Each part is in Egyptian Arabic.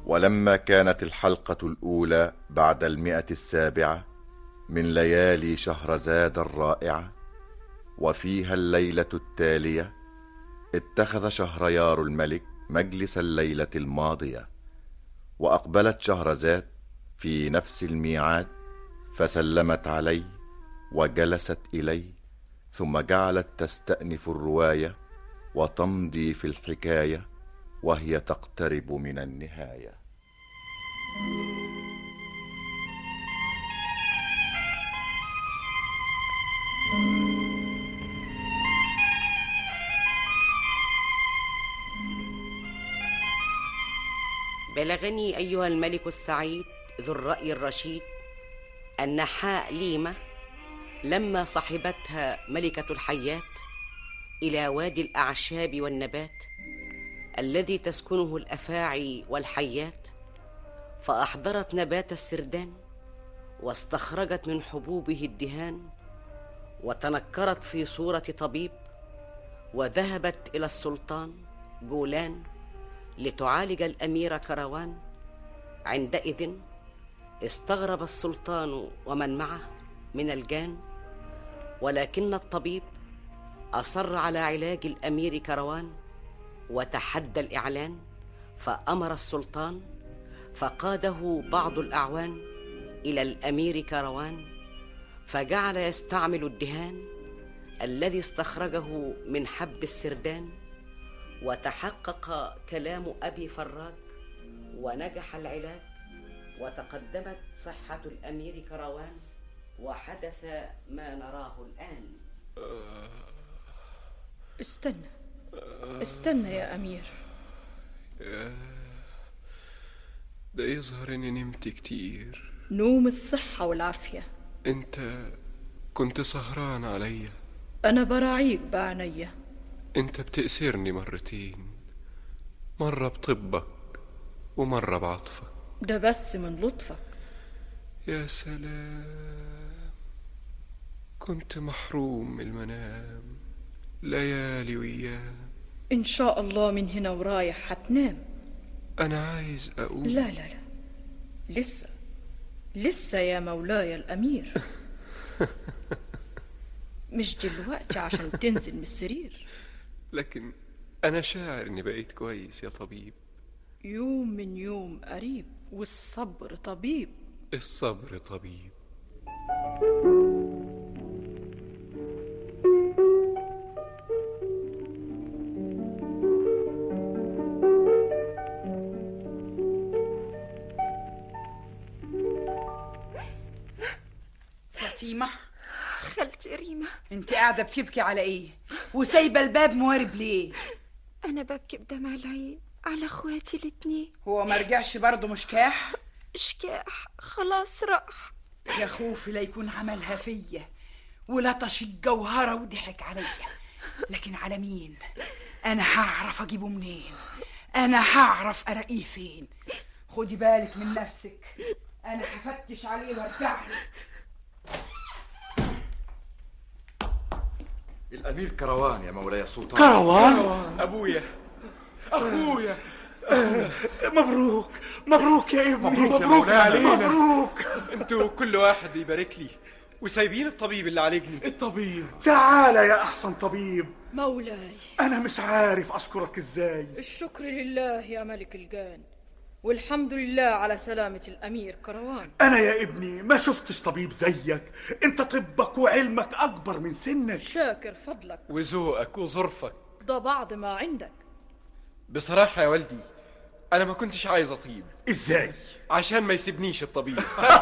ولما كانت الحلقة الأولى بعد المئة السابعة من ليالي شهرزاد الرائعة وفيها الليلة التالية اتخذ شهريار الملك مجلس الليلة الماضية وأقبلت شهرزاد في نفس الميعاد فسلمت عليه وجلست إليه ثم جعلت تستأنف الرواية وتمضي في الحكاية وهي تقترب من النهايه بلغني أيها الملك السعيد ذو الرأي الرشيد أن حاء ليمة لما صحبتها ملكة الحيات إلى وادي الأعشاب والنبات الذي تسكنه الأفاعي والحيات فأحضرت نبات السردان واستخرجت من حبوبه الدهان وتنكرت في صورة طبيب وذهبت إلى السلطان جولان لتعالج الأمير كروان عندئذ استغرب السلطان ومن معه من الجان ولكن الطبيب أصر على علاج الأمير كروان وتحدى الإعلان فأمر السلطان فقاده بعض الأعوان إلى الأمير كروان فجعل يستعمل الدهان الذي استخرجه من حب السردان وتحقق كلام أبي فراج ونجح العلاج وتقدمت صحة الأمير كروان وحدث ما نراه الآن استنى استنى يا أمير ده يظهر اني نمت كتير نوم الصحة والعافية انت كنت سهران عليا أنا براعيك بعنية انت بتأسرني مرتين مرة بطبك ومرة بعطفك ده بس من لطفك يا سلام كنت محروم من المنام ليالي وأيام إن شاء الله من هنا ورايح هتنام أنا عايز أقول لا لا لا لسه لسه يا مولاي الأمير مش دلوقتي عشان تنزل من السرير لكن أنا شاعر إني بقيت كويس يا طبيب يوم من يوم قريب والصبر طبيب الصبر طبيب فاطمة خالتي ريما انت قاعدة بتبكي على ايه وسايبة الباب موارب ليه أنا ببكي بدمع العين على اخواتي الاتنين هو ما رجعش برضه مشكاح شكاح خلاص راح يا خوفي لا يكون عملها فيا ولطش الجوهرة وضحك عليا لكن على مين انا هعرف اجيبه منين انا هعرف الاقيه فين خدي بالك من نفسك انا هفتش عليه وارجع لك الأمير كروان يا مولاي السلطان كروان أبويا أخويا مبروك مبروك يا ابني مبروك يا مولانا. علينا. مبروك انتوا كل واحد يبارك لي وسايبين الطبيب اللي عالجني الطبيب تعال يا أحسن طبيب مولاي أنا مش عارف أشكرك إزاي الشكر لله يا ملك الجان والحمد لله على سلامة الأمير كروان أنا يا ابني ما شفتش طبيب زيك أنت طبك وعلمك أكبر من سنك شاكر فضلك وذوقك وظرفك ده بعض ما عندك بصراحة يا والدي أنا ما كنتش عايز أطيب إزاي عشان ما يسيبنيش الطبيب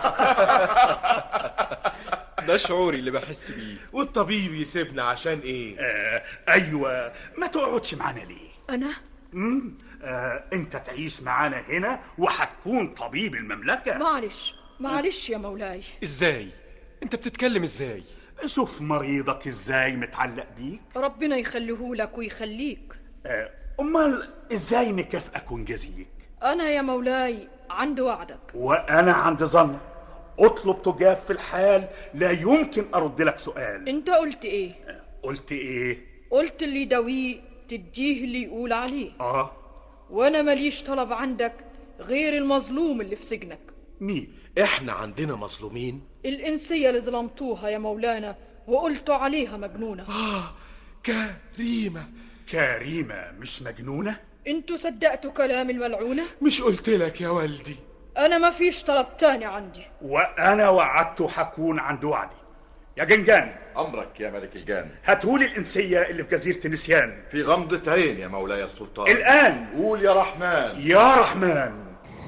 ده شعوري اللي بحس بيه والطبيب يسيبنا عشان ايه آه أيوة ما تقعدش معانا ليه أنا مم. آه أنت تعيش معانا هنا وهتكون طبيب المملكة معلش معلش يا مولاي إزاي انت بتتكلم ازاي شوف مريضك إزاي متعلق بيك ربنا يخليهولك ويخليك آه أمال إزاي نكافئك ونجازيك أنا يا مولاي عند وعدك وأنا عند ظنك اطلب تجاب في الحال لا يمكن أرد لك سؤال أنت قلت إيه؟ قلت إيه؟ قلت اللي يداويه تديه اللي يقول عليه آه وأنا ماليش طلب عندك غير المظلوم اللي في سجنك مين احنا عندنا مظلومين الإنسية اللي ظلمتوها يا مولانا وقلتوا عليها مجنونة اه كريمة كريمة مش مجنونة انتوا صدقتوا كلام الملعونة مش قلت لك يا والدي أنا ما فيش طلب تاني عندي وأنا وعدت حكون عند وعدي يا جنجان أمرك يا ملك الجان هاتولي الإنسية اللي في جزيرة النسيان في غمضة عين يا مولاي السلطان الآن قول يا رحمن يا رحمن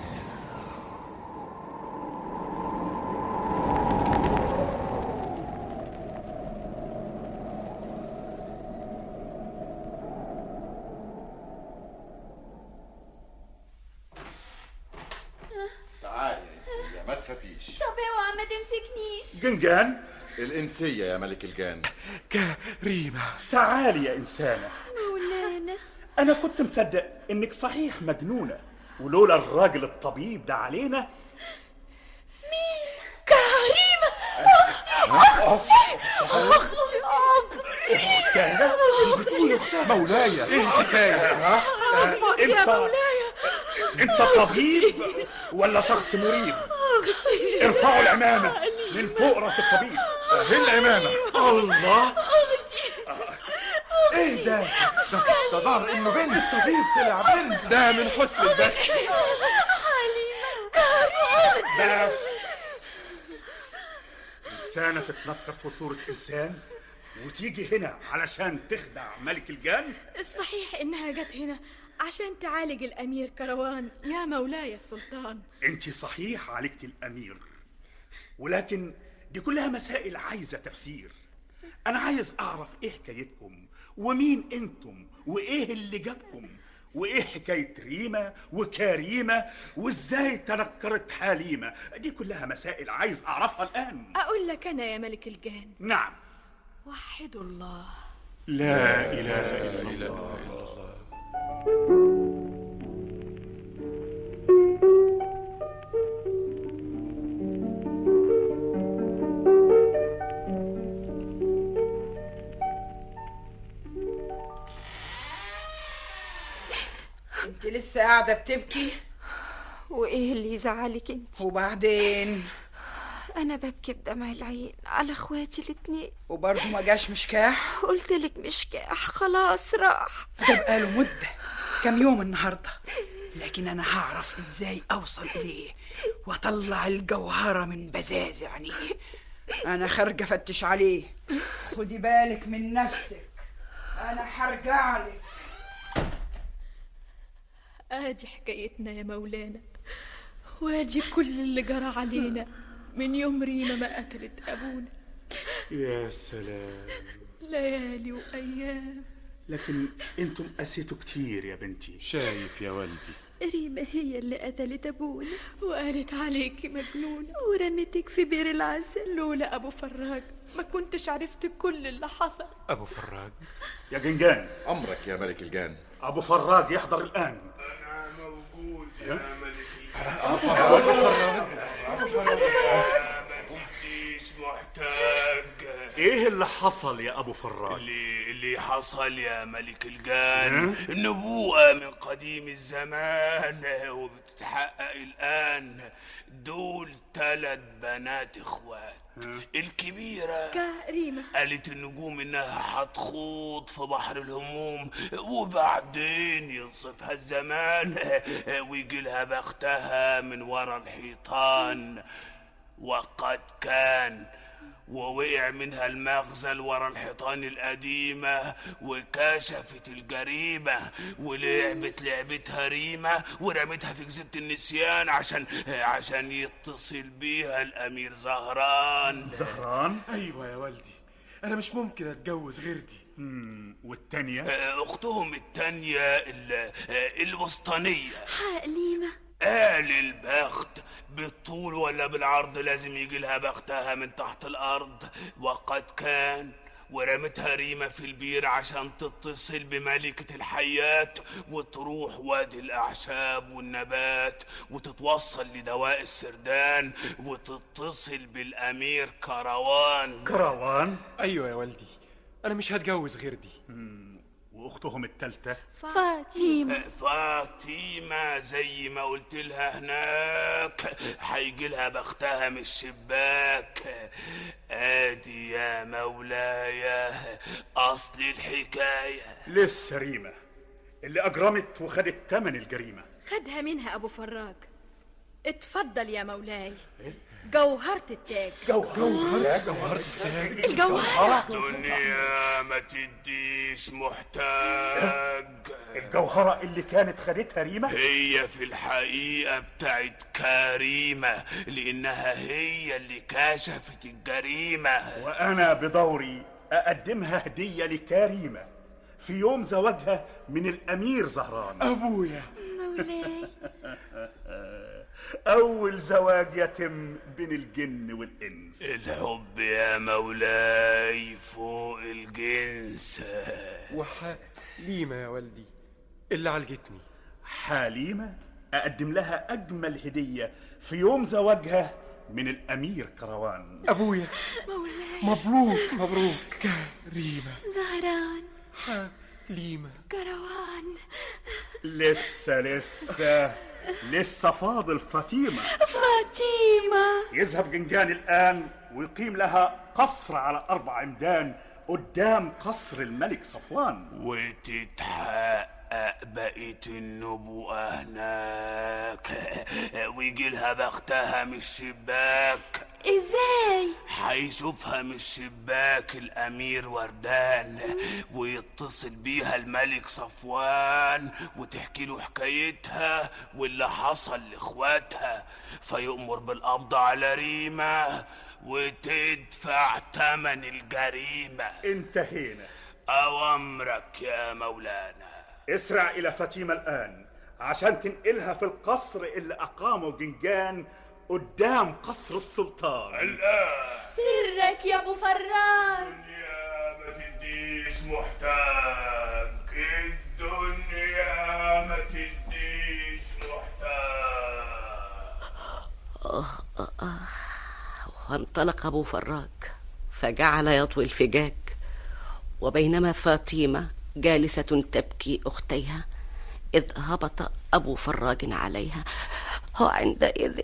تعالي يا إنسية ما تخافيش طب اوعى ما تمسكنيش جنجان الإنسية يا ملك الجان كريمة تعالي يا إنسانة مولانا أنا كنت مصدق إنك صحيح مجنونة ولولا الراجل الطبيب ده علينا كريمة مولاي ايه الحكاية أنت أنت طبيب ولا شخص مريض ارفعوا العمامة من فوق راس الطبيب فين العمامة الله ايه ده ده ظهر إنه بنت الطبيب طلع بنت ده من حسن البس حليمة كريمة بس إنسانة تتنكر في صورة إنسان وتيجي هنا علشان تخدع ملك الجان الصحيح إنها جت هنا عشان تعالج الأمير كروان يا مولاي السلطان انت صحيح عالجت الامير ولكن دي كلها مسائل عايزه تفسير انا عايز اعرف ايه حكايتكم ومين انتم وايه اللي جابكم وايه حكايه ريمه وكريمه وازاي تنكرت حليمه دي كلها مسائل عايز اعرفها الان أقول لك أنا يا ملك الجان نعم وحدوا الله لا اله الا الله انت لسه قاعدة بتبكي وايه اللي يزعلك انت وبعدين انا ببكي بدمع العين على اخواتي الاتنين وبرضه ما جاش مشكاح قلت لك مش كاح خلاص راح ده بقاله مدة كام يوم النهاردة لكن أنا هعرف إزاي أوصل إليه وأطلع الجوهرة من بزاز عينيه أنا خارجة أفتش عليه خدي بالك من نفسك أنا هرجع لك ادي حكايتنا يا مولانا وادي كل اللي جرى علينا من يوم ريما ما قتلت ابونا يا سلام ليالي وايام لكن انتم قسيتوا كتير يا بنتي شايف يا والدي ريما هي اللي قتلت ابونا وقالت عليكي مجنونه ورمتك في بير العسل لولا ابو فراج ما كنتش عرفت كل اللي حصل ابو فراج يا جنجان أمرك يا ملك الجان أبو فراج يحضر الآن انا موجود يا ملك مش محتاج إيه اللي حصل يا أبو فراج اللي اللي حصل يا ملك الجان النبوءة من قديم الزمان وبتتحقق الآن دول ثلاث بنات اخوات الكبيرة ريما قالت النجوم انها هتخوض في بحر الهموم وبعدين ينصفها الزمان ويجي لها بختها من ورا الحيطان وقد كان ووقع منها المغزل ورا الحيطان القديمة وكشفت الجريمة ولعبت لعبتها ريمة ورمتها في جزيرة النسيان عشان عشان يتصل بيها الأمير زهران زهران ايوه يا والدي انا مش ممكن اتجوز غير دي مم، والتانية أختهم التانية ال- الوسطانية حليمة قال البخت بالطول ولا بالعرض لازم يجي لها بختها من تحت الارض وقد كان ورمتها ريمة في البير عشان تتصل بملكة الحيات وتروح وادي الأعشاب والنبات وتتوصل لدواء السردان وتتصل بالأمير كروان كروان ايوه يا والدي انا مش هتجوز غير دي واختهم التالتة فاطمة فاطمة زي ما قلت لها هناك هيجي لها بختها من الشباك ادي يا مولاي اصل الحكاية لسه ريمة اللي اجرمت وخدت تمن الجريمة خدها منها ابو فراج اتفضل يا مولاي جوهرة التاج جوهرة جوهرة التاج الجوهرة الدنيا ما تديش محتاج الجوهرة اللي كانت خدتها ريمة هي في الحقيقة بتاعت كريمة لأنها هي اللي كشفت الجريمة وانا بدوري اقدمها هدية لكريمة في يوم زواجها من الامير زهران ابويا مولاي اول زواج يتم بين الجن والانس الحب يا مولاي فوق الجنس وحليمة يا والدي اللي عالجتني حليمة اقدم لها اجمل هدية في يوم زواجها من الامير كروان ابويا مولاي مبروك مبروك كريمة زهران حليمة كروان لسه لسه لسه فاضل فاطمة فاطمة يذهب جنجان الآن ويقيم لها قصر على أربع عمدان قدام قصر الملك صفوان وتتحقق بقية النبوءة هناك ويجي لها بختها من الشباك ازاي هيشوفها من الشباك الامير وردان ويتصل بيها الملك صفوان وتحكي له حكايتها واللي حصل لاخواتها فيؤمر بالقبض على ريمه وتدفع تمن الجريمه انتهينا اوامرك يا مولانا اسرع إلى فاطمة الآن عشان تنقلها في القصر اللي أقامه جنجان قدام قصر السلطان الان سرك يا ابو فراج الدنيا ما تديش محتاج الدنيا ما تديش محتاج وانطلق أبو فراج فجعل يطوي الفجاج وبينما فاطمة جالسة تبكي أختيها إذ هبط أبو فراج عليها وعندئذ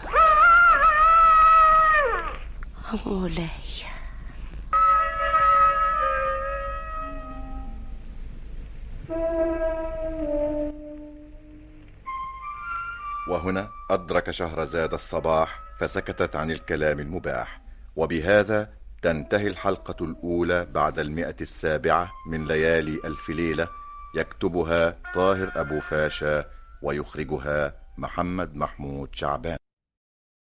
مولاي وهنا أدرك شهرزاد الصباح فسكتت عن الكلام المباح وبهذا تنتهي الحلقة الأولى بعد المئة السابعة من ليالي ألف ليلة يكتبها طاهر أبو فاشا ويخرجها محمد محمود شعبان